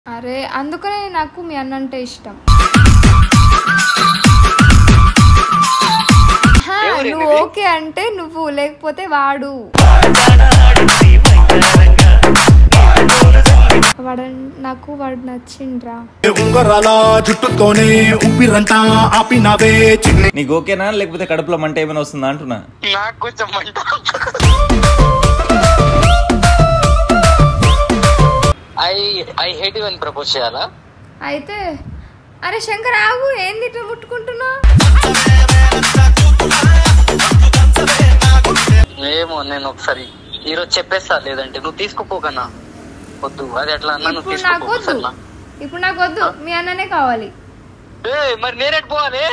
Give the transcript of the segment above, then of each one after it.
అరే అందుకనే నాకు మీ అన్న అంటే ఇష్టం హా, ఎవరు నువ్వు ఇది? ఓకే అంటే నువ్వు లేకపోతే వాడు వాడు నాకు వాడు నచ్చిండ్రా ఉంగరాల జుట్టుతోనే ఊపిరంతా ఆపినవే చిన్ని నీకు ఓకేనా లేకపోతే కడుపులో మంట ఏమైనా వస్తుందా అంటున్నా నాకు కొంచెం మంట ఐ ఐ హేట్ యు అని ప్రపోజ్ చేయాలా అయితే అరే శంకర్ ఆగు ఏంది ఇట్లా ముట్టుకుంటున్నావు ఏమో నేను ఒకసారి ఈరోజు చెప్పేస్తా లేదంటే నువ్వు తీసుకుపోకన్నా వద్దు అది అట్లా అన్నా నువ్వు ఇప్పుడు నాకు తీసుకోపో వద్దు సరేనా? ఇప్పుడు నాకు వద్దు మీ అన్ననే కావాలి ఏయ్, మరి నేనెట్ పోవాలి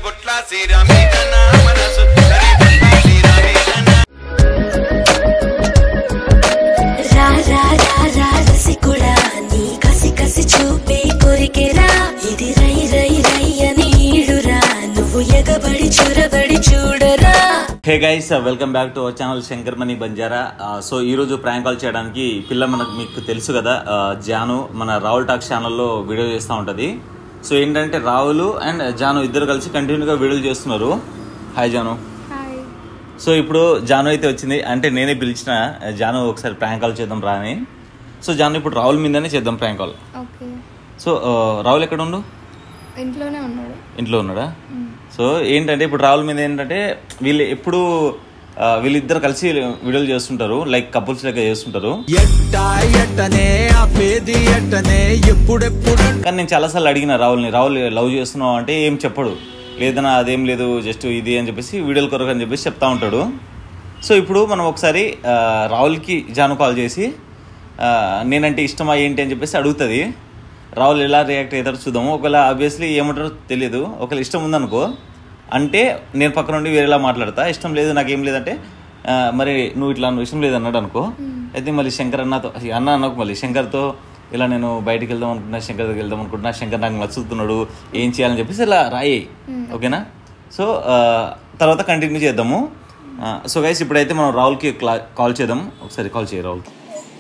రా రా రా రా రసికుడా నీ కసి కసి చూపే కొరికెరా ఇది రై రై రై అని ఈడురా నువ్వు ఎగబడి చొరబడి చూడరా hey guys welcome back to our channel Shankar money Banjara so ఈ రోజు ప్రాంక్ కాల్ చేయడానికి పిల్ల మనకు మీకు తెలుసు కదా ఆ, జాను మన రాహుల్ టాక్ ఛానల్లో వీడియో చేస్తూ ఉంటుంది సో ఏంటంటే రాహుల్ అండ్ జాను ఇద్దరు కలిసి కంటిన్యూగా వీడియోలు చేస్తున్నారు హాయ్ జాను హాయ్ సో ఇప్పుడు జాను అయితే వచ్చింది అంటే నేనే పిలిచిన జాను ఒకసారి ప్రాంక్ కాల్ చేద్దాం రా అని సో జాను ఇప్పుడు రాహుల్ మీదనే చేద్దాం ప్రాంక్ కాల్ ఓకే సో ఆ, రాహుల్ ఎక్కడ ఉండు ఇంట్లోనే ఉన్నాడు ఇంట్లో ఉన్నాడా సో ఏంటంటే ఇప్పుడు రాహుల్ మీద ఏంటంటే వీళ్ళు ఎప్పుడు ఆ, వీళ్ళిద్దరు కలిసి వీడియోలు చేస్తుంటారు లైక్ కపుల్స్ లెక్క చేస్తుంటారు ఎట్టా ఎట్టనే ఆపేది ఎట్టనే ఎప్పుడెప్పుడు కానీ నేను చాలాసార్లు అడిగిన రాహుల్ని రాహుల్ లవ్ చేస్తున్నావు అంటే ఏం చెప్పడు లేదన్నా అదేం లేదు జస్ట్ ఇది అని చెప్పేసి వీడియోల కొరకు అని చెప్పేసి చెప్తా ఉంటాడు సో ఇప్పుడు మనం ఒకసారి ఆ, రాహుల్కి జాను కాల్ చేసి ఆ, నేనంటే ఇష్టమా ఏంటి అని చెప్పేసి అడుగుతుంది రాహుల్ ఎలా రియాక్ట్ అవుతారో చూద్దాము ఒకవేళ ఆబ్వియస్లీ ఏమంటారో తెలియదు ఒకవేళ ఇష్టం ఉందనుకో అంటే నేను పక్క నుండి వేరేలా మాట్లాడతా ఇష్టం లేదు నాకేం లేదంటే ఆ, మరి నువ్వు ఇట్లా నువ్వు ఇష్టం లేదు అన్నాడు అనుకో అయితే మళ్ళీ శంకర్ అన్నతో అన్న అన్నకు మళ్ళీ శంకర్తో ఇలా నేను బయటికి వెళ్దాం అనుకుంటున్నా శంకర్ దగ్గరికి వెళ్దాం అనుకుంటున్నా శంకర్ నాకు నచ్చుతున్నాడు ఏం చేయాలని చెప్పేసి ఇలా రాయి ఓకేనా సో ఆ, తర్వాత కంటిన్యూ చేద్దాము ఆ, సో గైస్ ఇప్పుడైతే మనం రాహుల్కి క్లా కాల్ చేద్దాం ఒకసారి కాల్ చేయ రాహుల్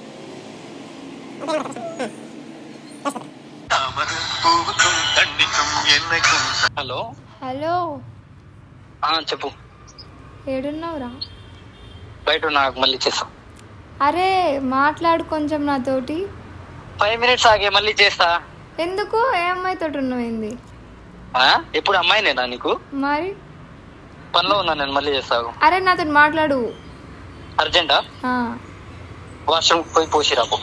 హలో హలో ఆ, చెప్పు ఏడున్నావురా బయట నాకు మళ్ళీ చేస్తా అరే మాట్లాడు కొంచెం నాతోటి ఫైవ్ మినిట్స్ ఆగే మళ్ళీ చేస్తా ఎందుకు ఏ అమ్మాయితో ఉన్నావేంది ఆ? ఎప్పుడు అమ్మాయినేనా నీకు మరి పనిలో ఉన్నా నేను మళ్ళీ చేస్తాను అరే నాతో మాట్లాడు అర్జెంటా ఆ, వాష్రూమ్ పోయి పోసి రాపో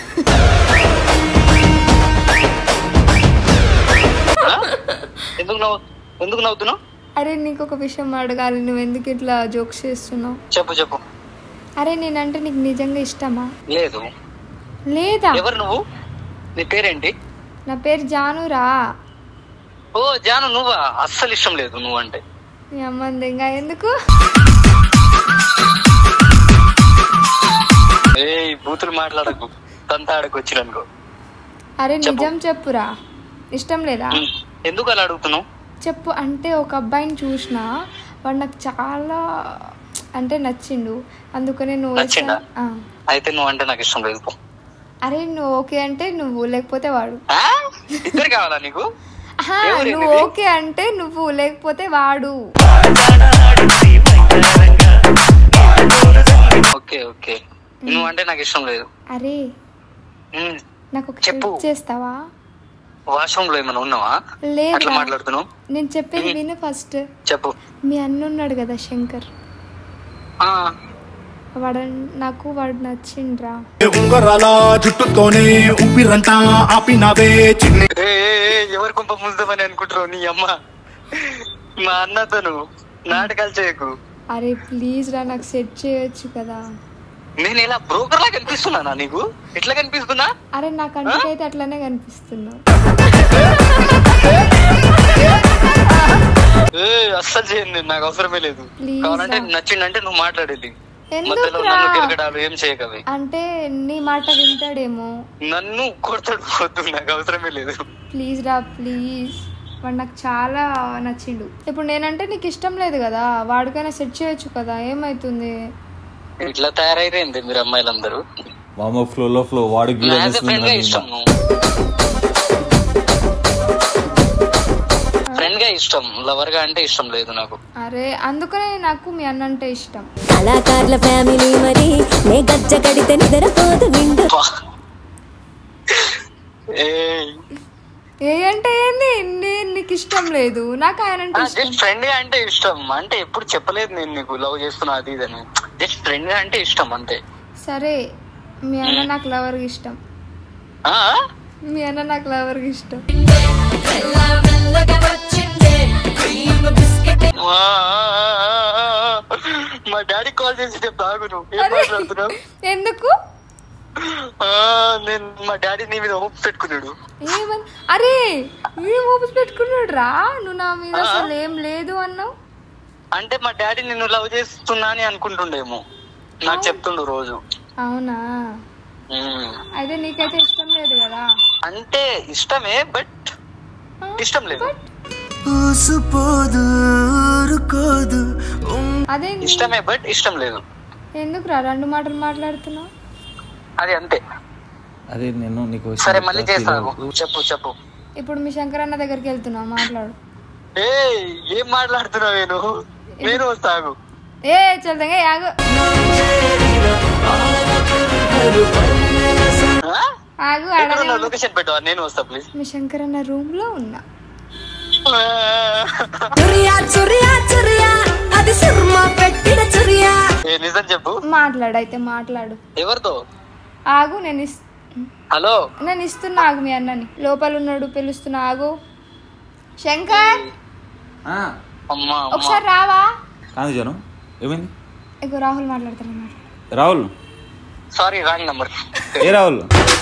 ఆ? ఎందుకు నవ్వు ఎందుకు నవ్వుతున్నావు అరే నీకు ఒక విషయం అడగాలి నువ్వు ఎందుకు ఇట్లా జోక్స్ చేస్తున్నావు చెప్పు చెప్పు అరే నేనంటే నీకు నిజంగా ఇష్టమా లేదు లేదా ఎవరు నువ్వు నీ పేరేంటి నా పేరు జానురా ఓ జాను నువ్వా అస్సలు ఇష్టం లేదు నువ్వంటే మీ అమ్మంది ఇంకా ఎందుకు ఏ బూతులు మాట్లాడకు తంత ఆడకు వచ్చిరనుకో అరే చెప్పు. నిజం చెప్పురా ఇష్టం లేదా ఉమ్, ఎందుకు అలా అడుగుతున్నావు చెప్పు అంటే ఒక అబ్బాయిని చూసిన వాడు నాకు చాలా అంటే నచ్చిండు అందుకనే నువ్వు నచ్చిండా? ఆ. అయితే నువ్వు అంటే నాకు ఇష్టం లేదు పో. అరే నువ్వు ఓకే అంటే నువ్వు లేకపోతే వాడు ఆ? ఇద్దరు కావాలా నీకు ఆహా, ఎవరు నువ్వు ఇది? ఓకే అంటే నువ్వు లేకపోతే వాడు ఓకే ఓకే నువ్వు అంటే నాకు ఇష్టం లేదు అరే ఉమ్, నాకు ఒక చెప్పు. హెల్ప్ చేస్తావా వాష్రూమ్ లో ఏమైనా ఉన్నావా లేదు అట్లా మాట్లాడుతున్నావు నేను చెప్పేది విను ఫస్ట్ చెప్పు మీ అన్న ఉన్నాడు కదా శంకర్ ఆ, వాడు నాకు వాడు నచ్చిండ్రా ఉంగరాల జుట్టుతోనే ఊపిరంతా ఆపినవే చిన్ని ఏ, ఏ, ఏ, ఎవరి కుంప ముందుమని అనుకుంటున్నావు నీ అమ్మ మా అన్నతో నువ్వు నాటకాలు చేయకు అరే ప్లీజ్ రా నాకు సెట్ చేయొచ్చు కదా నేను ఇలా బ్రోకర్ లా కనిపిస్తున్నానా నీకు ఎట్లా కనిపిస్తున్నా అరే నా కంటికైతే అట్లనే కనిపిస్తున్నావు ఏ, అస్సలు చేయండి నాకు అవసరమే లేదు Please కావాలంటే రా. నచ్చిందంటే నువ్వు మాట్లాడేది మధ్యలో ఎందుకురా నన్ను కిరకడాలు ఏం చేయకవి అంటే నీ మాట వింటాడేమో నన్ను కొడతాడు వద్దు నాకు అవసరమే లేదు ప్లీజ్ రా ప్లీజ్ వాడు నాకు చాలా నచ్చిండు ఇప్పుడు నేనంటే నీకు ఇష్టం లేదు కదా వాడికైనా సెట్ చేయొచ్చు కదా ఏమైతుంది ఇట్లా తయారైపోయింది మీరు అమ్మాయిలందరూ వామో ఫ్లో లో ఫ్లో వాడు నా యాజ్ ఫ్రెండ్ గా ఇష్టం నువ్వు ఇష్టం లవర్ గా అంటే ఇష్టం లేదు నాకు అరే అందుకనే నాకు మీ అన్న అంటే ఇష్టం కళాకారుల ఫ్యామిలీ మరి నే గజ్జ కడితే నిద్రపోదు విండు పా. ఏ ఏ అంటే ఏంది నేను నీకు ఇష్టం లేదు నాకు ఆయన అంటే ఇష్టం జస్ట్ ఫ్రెండ్ గా అంటే ఇష్టం అంటే ఎప్పుడు చెప్పలేదు నేను నీకు లవ్ చేస్తున్నా అది ఇది అని జస్ట్ ఫ్రెండ్ గా అంటే ఇష్టం అంతే సరే మీ అన్న నాకు లవర్గా ఇష్టం ఆ? మీ అన్న నాకు లవర్గా ఇష్టం ఆ, మా డాడీ కాల్ చేసి చెప్తా ఆగు నువ్వు ఏం అరే, మాట్లాడుతున్నావు ఎందుకు ఆ, నేను మా డాడీ నీ మీద హోప్స్ పెట్టుకున్నాడు ఏమని అరే ఏం ఊపిరి పెట్టుకున్నాడు రా నువ్వు నా మీద అసలు ఏం లేదు అన్నావు అంటే మా డాడీ నిన్ను లవ్ చేస్తున్నా అని అనుకుంటుండేమో నాకు చెప్తుండు రోజు అవునా ఉమ్. అయితే నీకైతే ఇష్టం లేదు కదా అంటే ఇష్టమే బట్ ఇష్టం లేదు అదే ఇష్టమే బట్ ఇష్టం లేదు ఎందుకు రా రెండు మాటలు మాట్లాడుతున్నావు అది అంతే అదే నేను నీకు సరే మళ్ళీ చేస్తాను చెప్పు చెప్పు ఇప్పుడు మీ శంకర్ అన్న దగ్గరికి వెళ్తున్నావు మాట్లాడు ఏ ఏం మాట్లాడుతున్నావు నేను నేను వస్తాను ఏ చల్దంగా యాగు ఆగు అడగ లొకేషన్ పెట్టవా నేను వస్తా ప్లీజ్ మీ శంకర్ అన్న రూమ్ లో ఉన్నా చురియా చురియా చురియా అది సుర్మా పెట్టిన చురియా ఏ నిజం చెప్పు మాట్లాడు అయితే మాట్లాడు ఎవరితో ఆగు నేను ఇస్- హలో నేను ఇస్తున్నా ఆగు మీ అన్నని లోపల ఉన్నాడు పిలుస్తున్నా ఆగు శంకర్ అమ్మా అమ్మా ఒకసారి రావా కాదు జాను ఏమైంది ఇగో రాహుల్ మాట్లాడతాను మాట్లాడు రాహుల్ సారీ రాంగ్ నంబర్ ఏ రాహుల్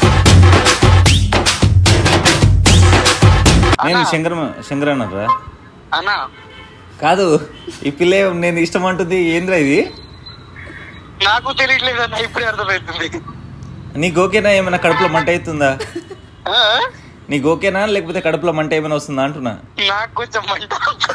నేను శంకర్ శంకర్ అన్నారా అన్నా కాదు ఈ పిల్ల ఏం- నేను ఇష్టం అంటుంది ఏంద్రా ఇది నాకు తెలియట్లేదు అన్న ఇప్పుడే అర్థమవుతుంది నీకు ఓకేనా ఏమైనా కడుపులో మంట అవుతుందా ఆ? నీకు ఓకేనా లేకపోతే కడుపులో మంట ఏమైనా వస్తుందా అంటున్నా నాకు కొంచెం మంట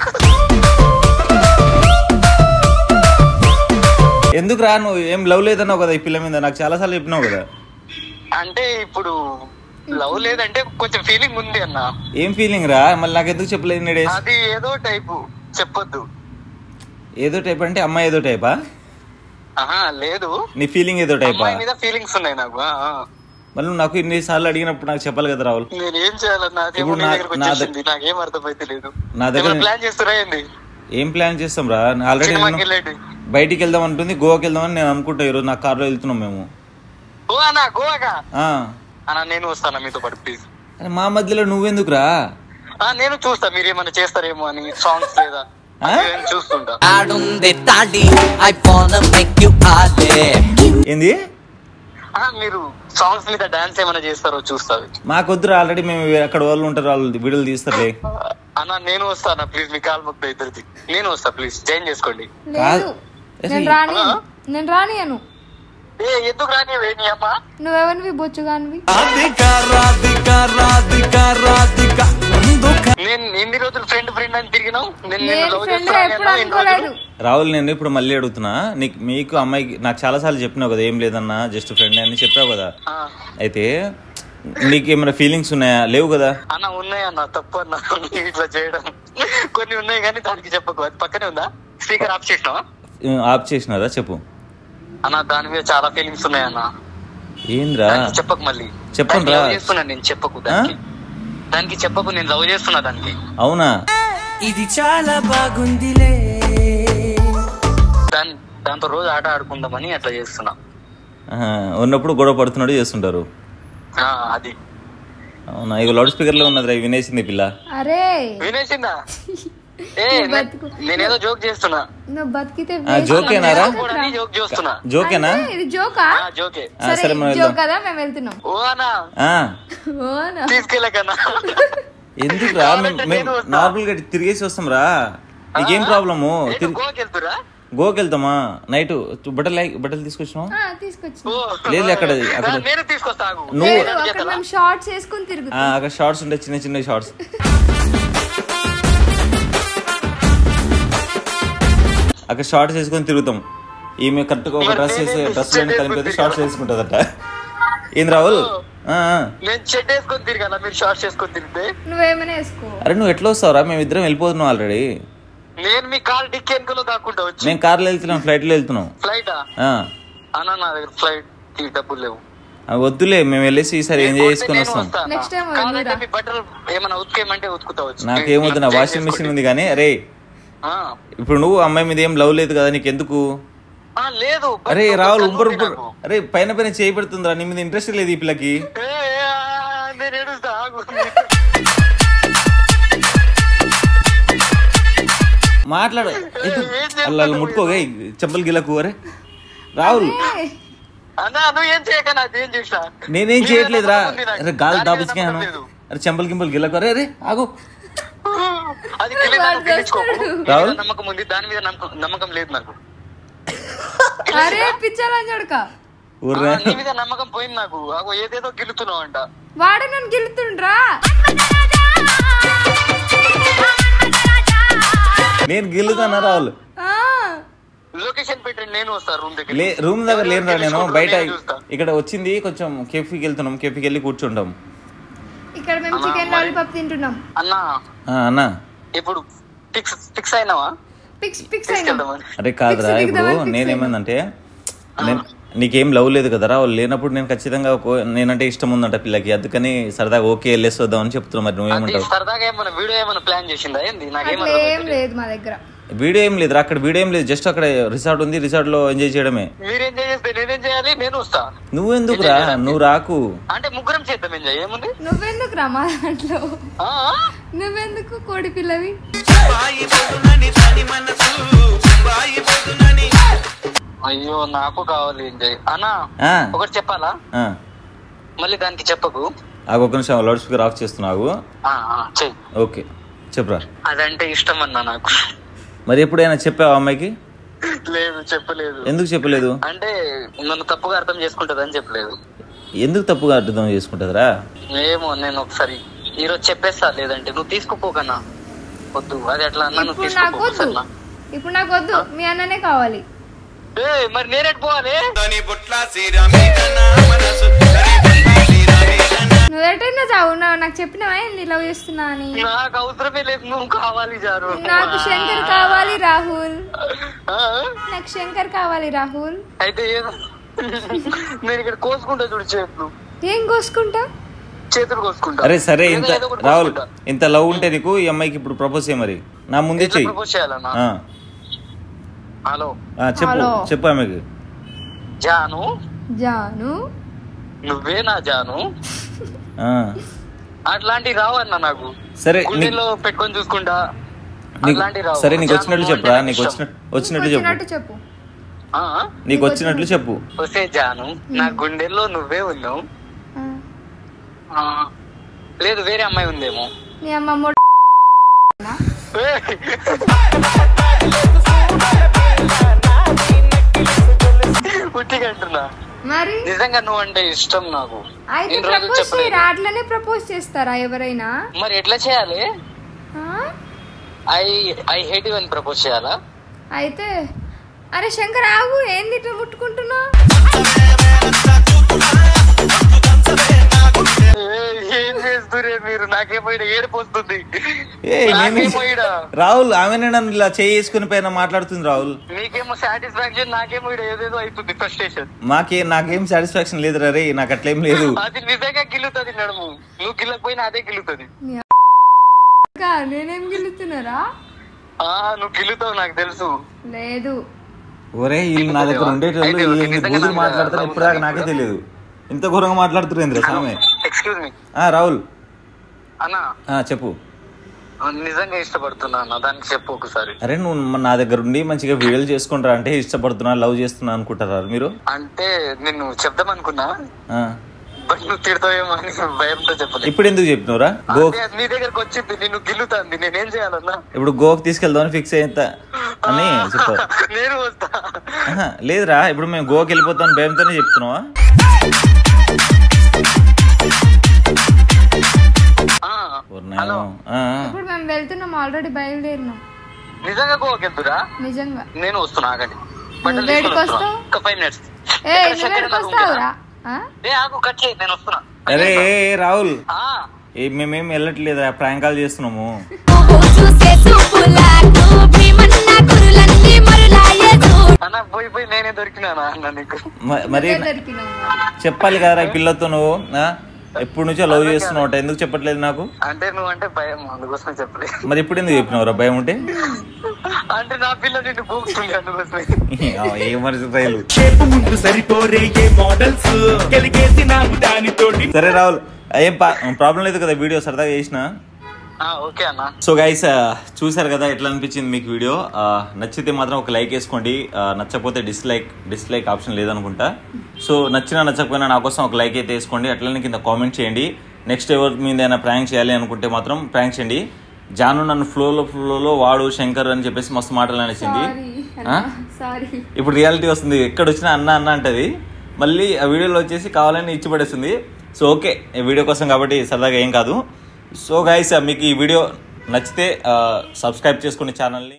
ఎందుకు రా నువ్వు ఏం లవ్ లేదన్నావు కదా ఈ పిల్ల మీద నాకు చాలా సార్లు చెప్పినావు కదా అంటే ఇప్పుడు లవ్ లేదంటే కొంచెం ఫీలింగ్ ఉంది అన్న ఏం ఫీలింగ్ రా మళ్ళీ నాకు ఎందుకు చెప్పలేదు నీ డేస్ అది ఏదో టైపు చెప్పొద్దు ఏదో టైప్ అంటే అమ్మాయి ఏదో టైపా ఆహా లేదు నీ ఫీలింగ్ ఏదో టైపా అమ్మాయి మీద ఫీలింగ్స్ ఉన్నాయి నాకు ఆ, ఆ. మళ్ళీ నువ్వు నాకు ఇన్ని సార్లు అడిగినప్పుడు నాకు చెప్పాలి కదా రాహుల్ నేను ఏం చేయాలన్నా అదేమో ఇప్పుడు నీ నా- దగ్గరకు నా ద- వచ్చేసింది నాకేం అర్థమైతే లేదు నా దగ్గర- ప్లాన్ చేస్తురా ఏంది ఏం ప్లాన్ చేస్తాం రా ఆల్రెడీ సినిమాకి నేను వెళ్ళేటి బయటికి వెళ్దాం అంటుంది గోవాకి వెళ్దామని నేను అనుకుంటా ఈరోజు నా కార్లో వెళ్తున్నాం మేము గోవా అన్నా గోవాగా ఆ. అన్న నేను వస్తాను మీతో పాటు ప్లీజ్ అరే మా మధ్యలో నువ్వెందుకురా ఆ నేను చూస్తా మీరు ఏమైనా చేస్తారేమో అని సాంగ్స్ లేదా ఆ? అది నేను చూస్తుంటా ఆడుంది తాడి ఐ wanna make you ఆడే ఏంది ఆ, మీరు సాంగ్స్ మీద డాన్స్ ఏమైనా చేస్తారో చూస్తా మాకొద్దురా ఆల్రెడీ మేము అక్కడ వాళ్ళు ఉంటారు వాళ్ళు వీడియోలు తీస్తారులే అన్న నేను వస్తానా ప్లీజ్ మీ కాల్ మొక్క ఇద్దరిది నేను వస్తా ప్లీజ్ జాయిన్ చేసుకోండి లేదు అసలు- నేను రాని నేను రానియను ఏ ఎందుకు రాని నీ అమ్మ నువ్వెవరివి బొచ్చుగానివి రాధిక రాధిక రాధిక రాధిక ముందుక నేను ఎన్ని రోజులు ఫ్రెండ్ ఫ్రెండ్ అని తిరిగినావు నేను నిన్ను నేను లవ్ ఫ్రెండ్ చేస్తున్నా అని ఎప్పుడు అన్నావు ఎన్ని అనుకోలేదు రోజులు? రాహుల్ నేను ఇప్పుడు మళ్ళీ అడుగుతున్నా నీకు మీకు అమ్మాయికి నాకు చాలా సార్లు చెప్పినావు కదా ఏం లేదన్నా జస్ట్ ఫ్రెండ్ అని చెప్పావు కదా ఆ, అయితే నీకు ఏమైనా ఫీలింగ్స్ ఉన్నాయా లేవు కదా అన్న ఉన్నాయి అన్న తప్పు అన్న ఇట్లా చేయడం కొన్ని ఉన్నాయి కానీ దానికి చెప్పకు అది పక్కనే ఉందా స్పీకర్ ఆఫ్ చేసినావా ఆఫ్ చేసినారా చెప్పు అన్న దాని మీద చాలా ఫీలింగ్స్ ఉన్నాయి అన్న ఏంద్రా దానికి చెప్పకు మళ్ళీ చెప్పను దానికి రా. love చేస్తున్నా నేను చెప్పకు దానికి దానికి చెప్పకు నేను లవ్ చేస్తున్నా దానికి అవునా ఇది చాలా బాగుందిలే దాని దాంతో రోజు ఆట ఆడుకుందామని అట్లా చేస్తున్నా ఆహా, ఉన్నప్పుడు గొడవ పడుతున్నాడు చేస్తుంటారు ఆ, అది అవునా ఇక లౌడ్ స్పీకర్లో ఉన్నదిరా ఇవి వినేసింది పిల్ల అరే వినేసిందా ఏ నీ నే- బతుకు. నేనేదో జోక్ చేస్తున్నా నువ్వు బతికితే ఆ, జోకేనారా కూడా జోక్ చేస్తున్నా జోకేనా అంటే ఇది జోకా ఆ, జోకే ఆ, సరే సరే మనం జోక్ వెళ్దాం కదా మేము వెళ్తున్నాం ఓ అన్నా ఆ, ఓనా తీసుకెళ్ళకన్నా ఎందుకు రా కావాలంటే మేము నేను వస్తా. నార్మల్ గా తిరిగేసి వస్తాం రా నీకేం ప్రాబ్లము తిరిగి గోకి వెళ్తురా గోకి వెళ్తామా నైట్ బట్టలు లై- బట్టలు తీసుకొచ్చినావు ఆ, తీసుకొచ్చి ఓ లేదు, అక్కడ- అక్కడ- నేను తీసుకొస్తా ఆగు. నువ్వు- లేదు అక్కడ మేము షార్ట్స్ వేసుకుని ఆ, తిరుగుతాం అక్కడ షార్ట్స్ ఉంటాయి చిన్న చిన్న షార్ట్స్ అక్కడ షార్ట్స్ వేసుకొని తిరుగుతాం ఈమె కరెక్ట్ గా ఒక మరి డ్రెస్ నేనే వేసి డ్రెస్ షర్ట్ కలిపి వేసుకొని షార్ట్స్ వేసుకుంటుందట ఏంది రాహుల్ ఆ, ఆ. నేను షర్ట్ వేసుకొని తిరగాల మీరు షార్ట్స్ వేసుకొని తిరిగితే నువ్వేమైనా వేసుకో అరే నువ్వు ఎట్లా వస్తావురా మేము ఇద్దరం వెళ్ళిపోతున్నాం ఆల్రెడీ నేను మీ కార్ డిక్కి వెనుకలో దాక్కుంటా వచ్చి మేము కార్లో వెళ్తున్నాం ఫ్లైట్లో వెళ్తున్నాం ఫ్లైటా ఆ. అన్న నా దగ్గర ఫ్లైట్ కి డబ్బులు లేవు ఆ, వద్దులే మేము వెళ్ళేసి ఈసారి ఎంజాయ్ చేసుకొని నేను వస్తాం వస్తా అన్న. Next time కావాలంటే వెళ్ళిరా. మీ బట్టలు ఏమైనా ఉతికేయమంటే ఉతుకుతా వచ్చి నాకేమొద్దు నా వాషింగ్ మిషన్ ఉంది కానీ అరే ఆ. ఇప్పుడు నువ్వు అమ్మాయి మీద ఏం లవ్ లేదు కదా నీకు ఎందుకు ఆ, లేదు అరే బట్ రావులు ఒక ఉబ్బరు కన్ను ఉబ్బరు ఉంది అరే పైన పైన చేయి పెడుతుందిరా నీ మీద ఇంట్రెస్ట్ లేదు ఈ పిల్లకి నాకు. ఏ, ఏ, ఆ, నేను ఏడుస్తా ఆగు. మాట్లాడు ఎటు? ఏం చేస్తావు అల్ల అల్ల ముట్టుకోగా చెంపలు గిలకు అరే రాహుల్ ఏయ్, అన్న నువ్వు ఏం చేయక నాకు ఏం చేసినా నేనేం నీ చేయట్లేదురా మీద నమ్మకం ఉంది నాకు. అరే గాలి నా మీద దాపించుకాను నమ్మకం లేదు. అరే చెంపలు గింపలు గిలకు అరే అరే ఆగు అది గిల్లినా వాడు గిల్లించుకోకు. చేస్తాడు. నీ రాహుల్? మీద నమ్మకం ఉంది దాని మీద నమ్మకం- నమ్మకం లేదు నాకు అరే పిచ్చాలని చూడక ఆ, ఊర్రా నీ మీద నమ్మకం పోయింది నాకు అగో ఏదేదో గిల్లుతున్నావు అంట వాడే నన్ను గెలుతుండ్రా నేను గిల్లుతానా రాహుల్ ఆ, లొకేషన్ పెట్టండి నేను వస్తా రూమ్ దగ్గర లే రూమ్ దగ్గర లేనురా నేను గెలుచుకుంటారో బయట నేను చూస్తా. ఇక్కడ వచ్చింది కొంచెం కేఫీకి వెళ్తున్నాం కేఫీకి వెళ్ళి కూర్చుంటాం ఇక్కడ మేము అన్నా, చికెన్ మరి- లాలీపాప్ తింటున్నాం అన్నా ఆ, అన్నా ఇప్పుడు ఫిక్స్ ఫిక్స్ అయినావా పిక్స్ పిక్స్ అయినాం తీసుకెళ్దామని అరే కాదురా Fix ఇప్పుడు దిగుదామని fix నేనేమైందంటే నేను నీకేం లవ్ లేదు కదరా వాళ్ళు లేనప్పుడు నేను ఖచ్చితంగా ఒక- నేనంటే ఇష్టం ఉందంట పిల్లకి అందుకని సరదాగా ఓకే వెళ్ళేసి వద్దాం అని చెప్తున్నా మరి అది నువ్వేమంటావు సరదాగా ఏమైనా వీడియో ఏమైనా ప్లాన్ చేసిందా ఏంది నాకేం అట్లా ఏం అర్థమైతలేదు. లేదు మా దగ్గర వీడియో ఏం లేదురా అక్కడ వీడియో ఏం లేదు జస్ట్ అక్కడ రిసార్ట్ ఉంది రిసార్ట్ లో ఎంజాయ్ చేయడమే మీరేం చేస్తే నేనేం చేయాలి నేను వస్తా నువ్వెందుకురా నువ్వు రాకు అంటే ముగ్గురం చేద్దాం ఎంజాయ్ ఏముంది నువ్వెందుకు రా మా దాంట్లో ఆ? నువ్వెందుకు కోడి పిల్లవి అయ్యో నాకు కావాలి ఎంజాయ్ అన్నా ఆ, ఒకటి చెప్పాలా ఆ. మళ్ళీ దానికి చెప్పకు ఆగు ఒక్క నిమిషం లౌడ్ స్పీకర్ ఆఫ్ చేస్తున్నావు ఆ, ఆ, చెయ్యి ఓకే చెప్పురా అదంటే ఇష్టం అన్నా నాకు మరి ఎప్పుడైనా చెప్పావా అమ్మాయికి లేదు చెప్పలేదు ఎందుకు చెప్పలేదు అంటే నన్ను తప్పుగా అర్థం చేసుకుంటదని చెప్పలేదు ఎందుకు తప్పుగా అర్థం చేసుకుంటుందిరా ఏమో నేను ఒకసారి ఈరోజు చెప్పేస్తా లేదంటే నువ్వు తీసుకుపోకన్నా వద్దు అది ఎట్లా అన్నా నువ్వు ఇప్పుడు నాకు తీసుకోకు వద్దు సరేనా? ఇప్పుడు నాకు వద్దు మీ అన్ననే కావాలి ఏ మరి నేనెట్ పోవాలి నువ్వు ఎటైనా చావు నా- నాకు చెప్పినావా ఏంది లవ్ చేస్తున్నా అని నాకు అవసరమే లేదు నువ్వు కావాలి జారు నాకు శంకర్ కావాలి రాహుల్ ఆ? నాకు శంకర్ కావాలి రాహుల్ అయితే ఏదో నేను ఇక్కడ కోసుకుంటా చూడు చేతులు ఏం కోసుకుంటా చేతులు కోసుకుంటా అరే సరే ఏదో ఇంత ఏదో ఒకటి రాహుల్ కోసుకుంటా. ఇంత లవ్ ఉంటే నీకు ఈ అమ్మాయికి ఇప్పుడు ప్రపోజ్ చేయ మరి నా ముందే ఎట్లా చెయ్యి ప్రపోజ్ చేయాలన్నా ఆ, హలో ఆ, చెప్పు హలో. చెప్పు ఆమెకి జాను జాను నువ్వే నా జాను ఆ, అట్లాంటివి రావన్నా నాకు సరే నీ- గుండెల్లో పెట్టుకొని చూసుకుంటా నీకు అట్లాంటివి రావు సరే నీకు జాను వచ్చినట్లు అంటే చెప్పురా నాకు నీకు ఇష్టం. వచ్చిన వచ్చినట్లు వచ్చినట్టు చెప్పు చెప్పు ఆ? నీకు వచ్చినట్లు చెప్పు వస్తే జాను నా గుండెల్లో నువ్వే ఉన్నావు ఆ, ఆ, లేదు వేరే అమ్మాయి ఉందేమో నీ అమ్మ మొ- పుట్టిగా అంటున్నా మరి నిజంగా నువ్వు అంటే ఇష్టం నాకు అయితే ఇన్ని రోజులు ప్రపోజ్ చెప్పలేదు చేయరా అట్లనే ప్రపోజ్ చేస్తారా ఎవరైనా మరి ఎట్లా చేయాలి ఆ? ఐ ఐ హేట్ యు అని ప్రపోజ్ చేయాలా అయితే అరే శంకర్ ఆగు ఏంది ఇట్లా ముట్టుకుంటున్నావు ఏయ్, ఏం చేస్తురే మీరు నాకేమో ఈడ ఏడుపు వస్తుంది ఏ నేను నాకేమో ఈడ రాహుల్ ఆమెనే నన్ను ఇలా చేయి వేసుకుని పైన మాట్లాడుతుంది రాహుల్ నీకేమో సాటిస్ఫాక్షన్ నాకేమో ఈడ ఏదేదో అవుతుంది ఫ్రస్ట్రేషన్ మాకే నాకేం సాటిస్ఫాక్షన్ లేదు రే నాకు అట్లేం లేదు అది నిజంగా గిల్లుతుంది నడుము నువ్వు గిల్లకపోయినా అదే గిల్లుతుంది ఇంకా నేనేం గెలుతున్నారా ఆ నువ్వు గిల్లుతావు నాకు తెలుసు లేదు ఒరే వీళ్ళు నా దగ్గర ఉండేటోళ్ళు అయితే వీళ్ళు నిజంగా బూతులు నాకు మాట్లాడతారు ఇప్పుడు దాకా నాకే తెలియదు ఇంత ఘోరంగా మాట్లాడుతున్నారు ఇంద్ర స్వామి ఎక్స్క్యూజ్ మీ ఆ రాహుల్ అన్న ఆ చెప్పు నిజంగా ఇష్టపడుతున్నా అన్న దానికి చెప్పు ఒకసారి అరే నువ్వు మ- నా దగ్గర ఉండి మంచిగా వీడియోలు చేసుకుంటారా అంటే ఇష్టపడుతున్నా లవ్ చేస్తున్నా అనుకుంటారా మీరు అంటే నిన్ను చెప్దాం అనుకున్నా ఆ. బట్ నువ్వు తిడతావేమో అని భయంతో చెప్పలేదు ఇప్పుడు ఎందుకు చెప్పినవురా గో అంటే నీ దగ్గరకు వచ్చింది నిన్ను గిల్లుతాంది నేనేం చేయాలన్నా ఇప్పుడు గోకి తీసుకెళ్దామని ఫిక్స్ అయ్యేంత అని చెప్పారు నేను వస్తా ఆహా, లేదురా ఇప్పుడు మేము గోకి వెళ్ళిపోతాం భయంతోనే చెప్తున్నావా ఆ, ఓరి హలో నాయనో. ఆ, ఆ. ఇప్పుడు మేము వెళ్తున్నాం ఆల్రెడీ బయలుదేరినాం నిజంగా గోవాకి వెళ్తురా నిజంగా నేను వస్తున్నా ఆగండి బట్టలు నువ్వు వేడికి తీసుకొని వస్తున్నా. వస్తావు? ఒక ఫైవ్ మినిట్స్ ఏ నువ్వు ఎక్కడికి వస్తావురా ఆ? ఏ ఆగు కట్ చేయి నేను వస్తున్నా అరే ఏ, ఏ, రాహుల్ ఆ, ఏ మేమేం వెళ్ళట్లేదు ప్రాంక్ కాల్ చేస్తున్నాము చూసే చూపులాకు భీమన్న కురులన్నీ మరులాయే చూడు అన్న పోయి పోయి నేనే దొరికినానా అన్న నీకు మ- మరి నువ్వే దొరికినావు చెప్పాలి కదరా ఈ పిల్లతో నువ్వు ఆ? ఎప్పటి నుంచో లవ్ చేస్తున్నావు అంట. ఎందుకు చెప్పట్లేదు నాకు అంటే నువ్వు అంటే భయం అందుకోసమే చెప్పలేదు మరి ఇప్పుడు ఎందుకు చెప్పినావురా భయం ఉంటే అంటే నా పిల్ల నిన్ను పోతుంది అందుకోసమే ఏ మనిషి రైలు షేపు ముందు సరిపోరే ఏ మోడల్స్ కలిగేసినావు దానితోటి సరే రాహుల్ ఏం ప్రాబ్లం లేదు కదా వీడియో సరదాగా చేసిన ఆ, ఓకే అన్న సో గైస్ చూసారు కదా ఎట్లా అనిపించింది మీకు వీడియో ఆ, నచ్చితే మాత్రం ఒక లైక్ వేసుకోండి ఆ, నచ్చకపోతే డిస్లైక్ డిస్లైక్ ఆప్షన్ లేదనుకుంటా సో నచ్చినా నచ్చకపోయినా నా కోసం ఒక లైక్ అయితే వేసుకోండి అట్లనే కింద కామెంట్ చేయండి నెక్స్ట్ ఎవరి మీద అయినా ప్రాంక్ చేయాలి అనుకుంటే మాత్రం ప్రాంక్ చేయండి జాను నన్ను ఫ్లోలో ఫ్లోలో వాడు శంకర్ అని చెప్పేసి మస్తు మాటలు అనేసింది ఆ? సారీ ఇప్పుడు రియాలిటీ వస్తుంది ఎక్కడ వచ్చినా అన్న అన్న అంటది మళ్ళీ ఆ వీడియోలో వచ్చేసి కావాలని ఇచ్చి పడేస్తుంది సో ఓకే ఈ వీడియో కోసం కాబట్టి సరదాగా ఏం కాదు సో గైస్ మీకు ఈ వీడియో నచ్చితే సబ్స్క్రైబ్ చేసుకోండి ఛానల్ని